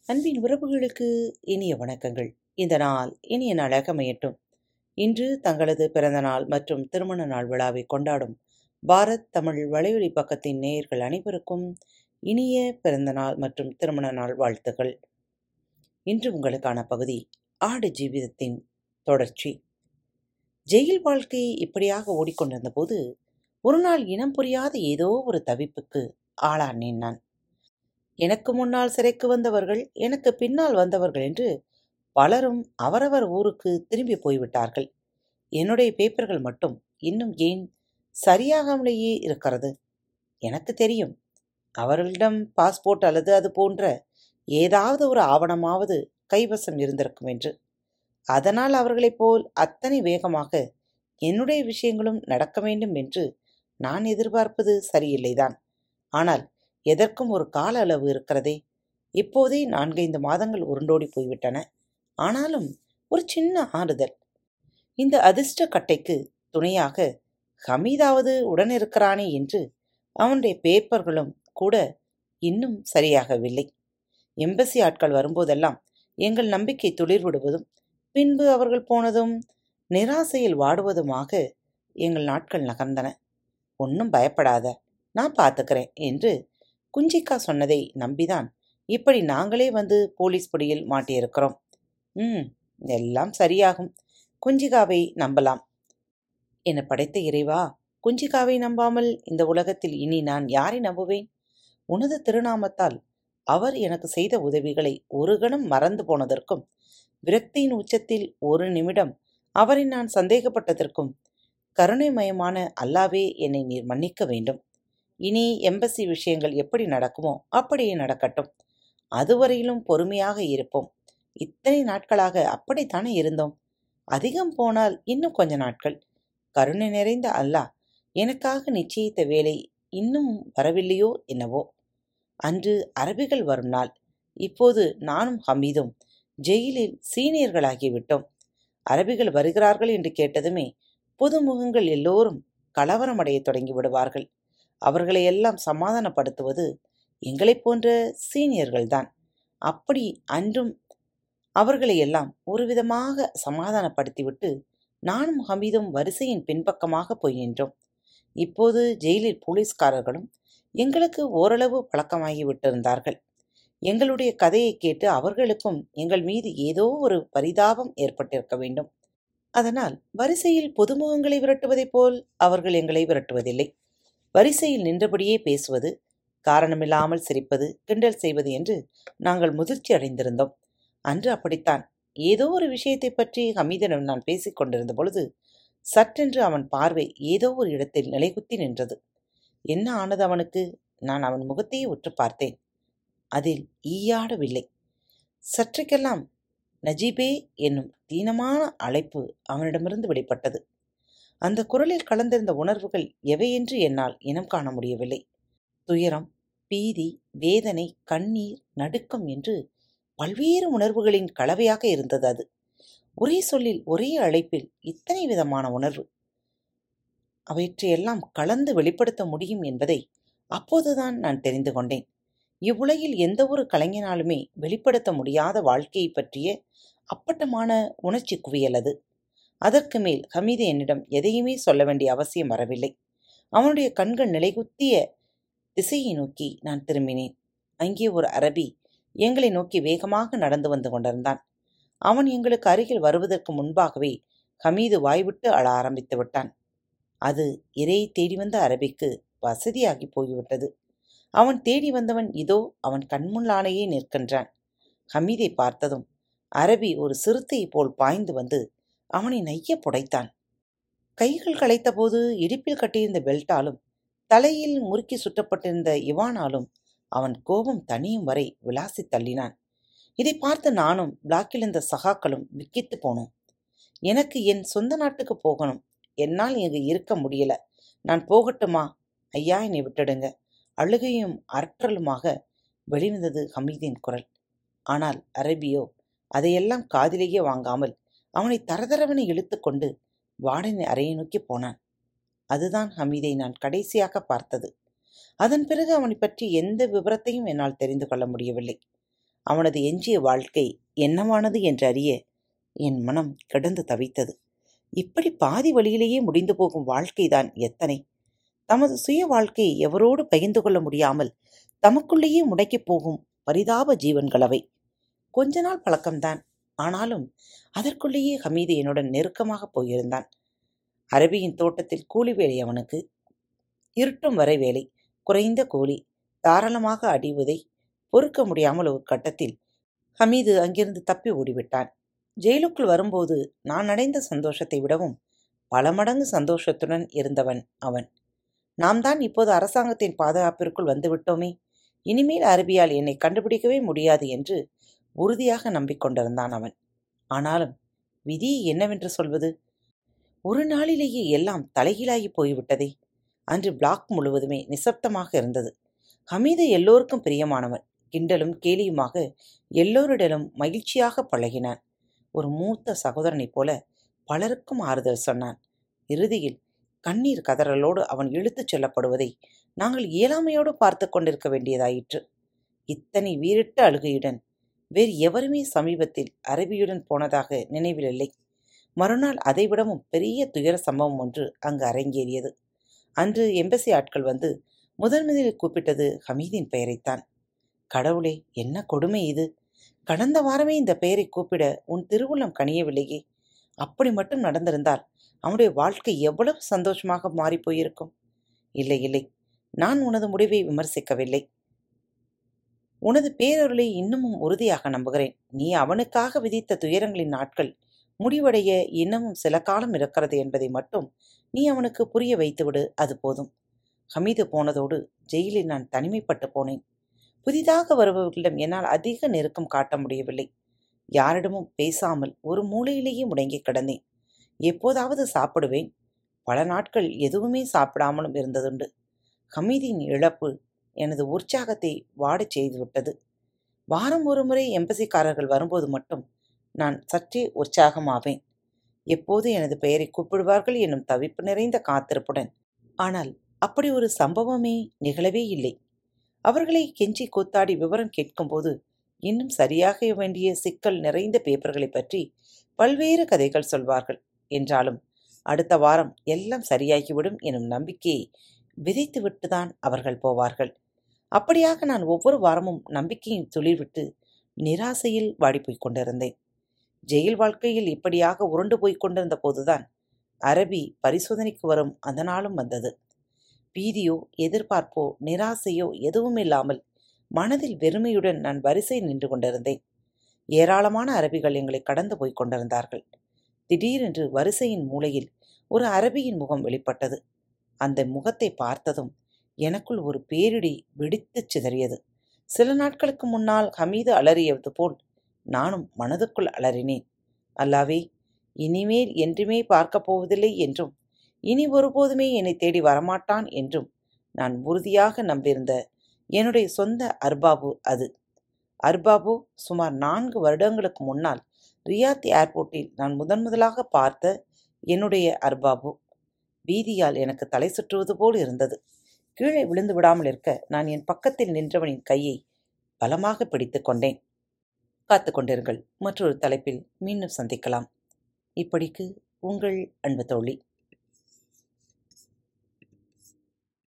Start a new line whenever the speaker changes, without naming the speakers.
அன்பின் உறவுகளுக்கு இனிய வணக்கங்கள் இந்த நாள் இனிய நாளாக அமையட்டும் இன்று தங்களது பிறந்த நாள் மற்றும் திருமண நாள் விழாவை கொண்டாடும் பாரத் தமிழ் வலையொலி பக்கத்தின் நேயர்கள் அனைவருக்கும் இனிய பிறந்த நாள் மற்றும் திருமண நாள் வாழ்த்துக்கள் இன்று உங்களுக்கான பகுதி ஆடு ஜீவிதத்தின் தொடர்ச்சி ஜெயில் வாழ்க்கை இப்படியாக ஓடிக்கொண்டிருந்த போது ஒரு நாள் இனம் புரியாத ஏதோ ஒரு தவிப்புக்கு ஆளானேன் நான் எனக்கு முன்னால் சிறைக்கு வந்தவர்கள் எனக்கு பின்னால் வந்தவர்கள் என்று பலரும் அவரவர் ஊருக்கு திரும்பி போய்விட்டார்கள் என்னுடைய பேப்பர்கள் மட்டும் இன்னும் ஏன் சரியாகாமலேயே இருக்கிறது எனக்கு தெரியும் அவர்களிடம் பாஸ்போர்ட் அல்லது அது போன்ற ஏதாவது ஒரு ஆவணமாவது கைவசம் இருந்திருக்கும் என்று அதனால் அவர்களைப் போல் அத்தனை வேகமாக என்னுடைய விஷயங்களும் நடக்க வேண்டும் என்று நான் எதிர்பார்ப்பது சரியில்லைதான் ஆனால் எதற்கும் ஒரு கால அளவு இருக்கிறதே இப்போதே நான்கைந்து மாதங்கள் உருண்டோடி போய்விட்டன ஆனாலும் ஒரு சின்ன ஆறுதல் இந்த அதிர்ஷ்ட கட்டைக்கு துணையாக ஹமீதாவது உடன் இருக்கிறானே என்று அவனுடைய பேப்பர்களும் கூட இன்னும் சரியாகவில்லை எம்பசி ஆட்கள் வரும்போதெல்லாம் எங்கள் நம்பிக்கை துளிர்விடுவதும் பின்பு அவர்கள் போனதும் நிராசையில் வாடுவதுமாக எங்கள் நாட்கள் நகர்ந்தன ஒன்றும் பயப்படாத நான் பார்த்துக்கிறேன் என்று குஞ்சிக்கா சொன்னதை நம்பிதான் இப்படி நாங்களே வந்து போலீஸ் பிடியில் மாட்டியிருக்கிறோம் ம் எல்லாம் சரியாகும் குஞ்சிகாவை நம்பலாம் என படைத்த இறைவா குஞ்சிகாவை நம்பாமல் இந்த உலகத்தில் இனி நான் யாரை நம்புவேன் உனது திருநாமத்தால் அவர் எனக்கு செய்த உதவிகளை ஒரு கணம் மறந்து போனதற்கும் விரக்தியின் உச்சத்தில் ஒரு நிமிடம் அவரை நான் சந்தேகப்பட்டதற்கும் கருணைமயமான அல்லாவே என்னை நீர் மன்னிக்க வேண்டும் இனி எம்பசி விஷயங்கள் எப்படி நடக்குமோ அப்படியே நடக்கட்டும் அதுவரையிலும் பொறுமையாக இருப்போம் இத்தனை நாட்களாக அப்படித்தானே இருந்தோம் அதிகம் போனால் இன்னும் கொஞ்ச நாட்கள் கருணை நிறைந்த அல்லாஹ் எனக்காக நிச்சயித்த வேலை இன்னும் வரவில்லையோ என்னவோ அன்று அரபிகள் வரும் நாள் இப்போது நானும் ஹமீதும் ஜெயிலில் சீனியர்களாகிவிட்டோம் அரபிகள் வருகிறார்கள் என்று கேட்டதுமே புதுமுகங்கள் எல்லோரும் கலவரமடைய தொடங்கி விடுவார்கள் அவர்களை எல்லாம் சமாதானப்படுத்துவது எங்களைப் போன்ற சீனியர்கள்தான் அப்படி அன்றும் அவர்களை எல்லாம் ஒரு விதமாக சமாதானப்படுத்திவிட்டு நானும் ஹமீதும் வரிசையின் பின்பக்கமாக போய் நின்றோம் இப்போது ஜெயிலில் போலீஸ்காரர்களும் எங்களுக்கு ஓரளவு பழக்கமாகி விட்டிருந்தார்கள் எங்களுடைய கதையை கேட்டு அவர்களுக்கும் எங்கள் மீது ஏதோ ஒரு பரிதாபம் ஏற்பட்டிருக்க வேண்டும் அதனால் வரிசையில் பொதுமுகங்களை விரட்டுவதைப் போல் அவர்கள் எங்களை விரட்டுவதில்லை வரிசையில் நின்றபடியே பேசுவது காரணமில்லாமல் சிரிப்பது கிண்டல் செய்வது என்று நாங்கள் முதிர்ச்சி அடைந்திருந்தோம் அன்று அப்படித்தான் ஏதோ ஒரு விஷயத்தை பற்றி ஹமீதனிடம் நான் பேசிக் கொண்டிருந்த பொழுது சற்றென்று அவன் பார்வை ஏதோ ஒரு இடத்தில் நிலைகுத்தி நின்றது என்ன ஆனது அவனுக்கு நான் அவன் முகத்தையே உற்று பார்த்தேன் அதில் ஈயாடவில்லை சற்றுக்கெல்லாம் நஜீபே என்னும் தீனமான அழைப்பு அவனிடமிருந்து வெளிப்பட்டது அந்த குரலில் கலந்திருந்த உணர்வுகள் எவையென்று என்னால் இனம் காண முடியவில்லை துயரம் பீதி வேதனை கண்ணீர் நடுக்கம் என்று பல்வேறு உணர்வுகளின் கலவையாக இருந்தது அது ஒரே சொல்லில் ஒரே அழைப்பில் இத்தனை விதமான உணர்வு அவற்றையெல்லாம் கலந்து வெளிப்படுத்த முடியும் என்பதை அப்போதுதான் நான் தெரிந்து கொண்டேன் இவ்வுலகில் எந்த ஒரு கலைஞனாலுமே வெளிப்படுத்த முடியாத வாழ்க்கையை பற்றிய அப்பட்டமான உணர்ச்சி குவியல் அது அதற்கு மேல் ஹமீது என்னிடம் எதையுமே சொல்ல வேண்டிய அவசியம் வரவில்லை அவனுடைய கண்கள் நிலைகுத்திய திசையை நோக்கி நான் திரும்பினேன் அங்கே ஒரு அரபி எங்களை நோக்கி வேகமாக நடந்து வந்து கொண்டிருந்தான் அவன் எங்களுக்கு அருகில் வருவதற்கு முன்பாகவே ஹமீது வாய்விட்டு அழ ஆரம்பித்து விட்டான் அது இறையை தேடி வந்த அரபிக்கு வசதியாகி போய்விட்டது அவன் தேடி வந்தவன் இதோ அவன் கண்முன்னாலேயே நிற்கின்றான் ஹமீதை பார்த்ததும் அரபி ஒரு சிறுத்தையைப் போல் பாய்ந்து வந்து அவனை நைய புடைத்தான் கைகள் களைத்தபோது இடுப்பில் கட்டியிருந்த பெல்ட்டாலும் தலையில் முறுக்கி சுற்றப்பட்டிருந்த இவானாலும் அவன் கோபம் தனியும் வரை விளாசி தள்ளினான் இதை பார்த்து நானும் பிளாக்கில் இருந்த சகாக்களும் விக்கித்து போனோம் எனக்கு என் சொந்த நாட்டுக்கு போகணும் என்னால் இங்கு இருக்க முடியல நான் போகட்டுமா ஐயா என்னை விட்டுடுங்க அழுகையும் அரற்றலுமாக வெளிவந்தது ஹமீதின் குரல் ஆனால் அரபியோ அதையெல்லாம் காதிலேயே வாங்காமல் அவனை தரதரவனை இழுத்துக்கொண்டு வாடனை அறையை நோக்கி போனான் அதுதான் ஹமீதை நான் கடைசியாக பார்த்தது அதன் பிறகு அவனை பற்றி எந்த விவரத்தையும் என்னால் தெரிந்து கொள்ள முடியவில்லை அவனது எஞ்சிய வாழ்க்கை என்னவானது என்றறிய என் மனம் கிடந்து தவித்தது இப்படி பாதி வழியிலேயே முடிந்து போகும் வாழ்க்கைதான் எத்தனை தமது சுய வாழ்க்கையை எவரோடு பகிர்ந்து கொள்ள முடியாமல் தமக்குள்ளேயே முடக்கிப் போகும் பரிதாப ஜீவன்கள் அவை கொஞ்ச நாள் பழக்கம்தான் ஆனாலும் அதற்குள்ளேயே ஹமீது என்னுடன் நெருக்கமாக போயிருந்தான் அரபியின் தோட்டத்தில் கூலி வேலை அவனுக்கு இருட்டும் வரை வேலை குறைந்த கூலி தாராளமாக அடிவதை பொறுக்க முடியாமல் ஒரு கட்டத்தில் ஹமீது அங்கிருந்து தப்பி ஓடிவிட்டான் ஜெயிலுக்குள் வரும்போது நான் அடைந்த சந்தோஷத்தை விடவும் பல மடங்கு சந்தோஷத்துடன் இருந்தவன் அவன் நாம் தான் இப்போது அரசாங்கத்தின் பாதுகாப்பிற்குள் வந்துவிட்டோமே இனிமேல் அரபியால் என்னை கண்டுபிடிக்கவே முடியாது என்று உறுதியாக நம்பிக்கொண்டிருந்தான் அவன் ஆனாலும் விதி என்னவென்று சொல்வது ஒரு நாளிலேயே எல்லாம் தலைகீழாகி போய்விட்டதே அன்று பிளாக் முழுவதுமே நிசப்தமாக இருந்தது ஹமீது எல்லோருக்கும் பிரியமானவன் கிண்டலும் கேலியுமாக எல்லோரிடலும் மகிழ்ச்சியாக பழகினான் ஒரு மூத்த சகோதரனைப் போல பலருக்கும் ஆறுதல் சொன்னான் இறுதியில் கண்ணீர் கதறலோடு அவன் இழுத்துச் செல்லப்படுவதை நாங்கள் இயலாமையோடு பார்த்து கொண்டிருக்க வேண்டியதாயிற்று இத்தனை வீரிட்ட அழுகையுடன் வேறு எவருமே சமீபத்தில் அரபியுடன் போனதாக நினைவிலில்லை மறுநாள் அதைவிடவும் பெரிய துயர சம்பவம் ஒன்று அங்கு அரங்கேறியது அன்று எம்பசி ஆட்கள் வந்து முதன் முதலில் கூப்பிட்டது ஹமீதின் பெயரைத்தான் கடவுளே என்ன கொடுமை இது கடந்த வாரமே இந்த பெயரை கூப்பிட உன் திருவுள்ளம் கனியவில்லையே அப்படி மட்டும் நடந்திருந்தால் அவனுடைய வாழ்க்கை எவ்வளவு சந்தோஷமாக மாறிப் போயிருக்கும் இல்லை இல்லை நான் உனது முடிவை விமர்சிக்கவில்லை உனது பேரருளை இன்னமும் உறுதியாக நம்புகிறேன் நீ அவனுக்காக விதித்த துயரங்களின் நாட்கள் முடிவடைய இன்னமும் சில காலம் இருக்கிறது என்பதை மட்டும் நீ அவனுக்கு புரிய வைத்துவிடு அது போதும் ஹமீது போனதோடு ஜெயிலில் நான் தனிமைப்பட்டு போனேன் புதிதாக வருபவர்களிடம் என்னால் அதிக நெருக்கம் காட்ட முடியவில்லை யாரிடமும் பேசாமல் ஒரு மூலையிலேயே முடங்கி கிடந்தேன் எப்போதாவது சாப்பிடுவேன் பல நாட்கள் எதுவுமே சாப்பிடாமலும் இருந்ததுண்டு ஹமீதின் இழப்பு எனது உற்சாகத்தை வாடச் செய்துவிட்டது வாரம் ஒரு முறை எம்பசிக்காரர்கள் வரும்போது மட்டும் நான் சற்றே உற்சாகமாவேன் எப்போது எனது பெயரை கூப்பிடுவார்கள் என்னும் தவிப்பு நிறைந்த காத்திருப்புடன் ஆனால் அப்படி ஒரு சம்பவமே நிகழவே இல்லை அவர்களை கெஞ்சி கூத்தாடி விவரம் கேட்கும்போது இன்னும் சரியாக வேண்டிய சிக்கல் நிறைந்த பேப்பர்களை பற்றி பல்வேறு கதைகள் சொல்வார்கள் என்றாலும் அடுத்த வாரம் எல்லாம் சரியாகிவிடும் எனும் நம்பிக்கையை விதைத்துவிட்டுதான் அவர்கள் போவார்கள் அப்படியாக நான் ஒவ்வொரு வாரமும் நம்பிக்கையின் துளிர்விட்டு நிராசையில் வாடிப்போய்க் கொண்டிருந்தேன் ஜெயில் வாழ்க்கையில் இப்படியாக உருண்டு போய்க் கொண்டிருந்த போதுதான் அரபி பரிசோதனைக்கு வரும் அந்த நாளும் வந்தது பீதியோ எதிர்பார்ப்போ நிராசையோ எதுவும் இல்லாமல் மனதில் வெறுமையுடன் நான் வரிசை நின்று கொண்டிருந்தேன் ஏராளமான அரபிகள் எங்களை கடந்து போய்க் கொண்டிருந்தார்கள் திடீரென்று வரிசையின் மூலையில் ஒரு அரபியின் முகம் வெளிப்பட்டது அந்த முகத்தை பார்த்ததும் எனக்குள் ஒரு பேரிடி வெடித்துச் சிதறியது சில நாட்களுக்கு முன்னால் ஹமீது அலறியது போல் நானும் மனதுக்குள் அலறினேன் அல்லாவே இனிமேல் என்றுமே பார்க்கப் போவதில்லை என்றும் இனி ஒருபோதுமே என்னை தேடி வரமாட்டான் என்றும் நான் உறுதியாக நம்பியிருந்த என்னுடைய சொந்த அர்பாபு அது அர்பாபு சுமார் நான்கு வருடங்களுக்கு முன்னால் ரியாத் ஏர்போர்ட்டில் நான் முதன் முதலாக பார்த்த என்னுடைய அர்பாபு பீதியால் எனக்கு தலை சுற்றுவது போல் இருந்தது கீழே விழுந்து விடாமல் இருக்க நான் என் பக்கத்தில் நின்றவனின் கையை பலமாக பிடித்து கொண்டேன் காத்து கொண்டிருங்கள் மற்றொரு தலைப்பில் மீண்டும் சந்திக்கலாம் இப்படிக்கு உங்கள் அன்பு தோழி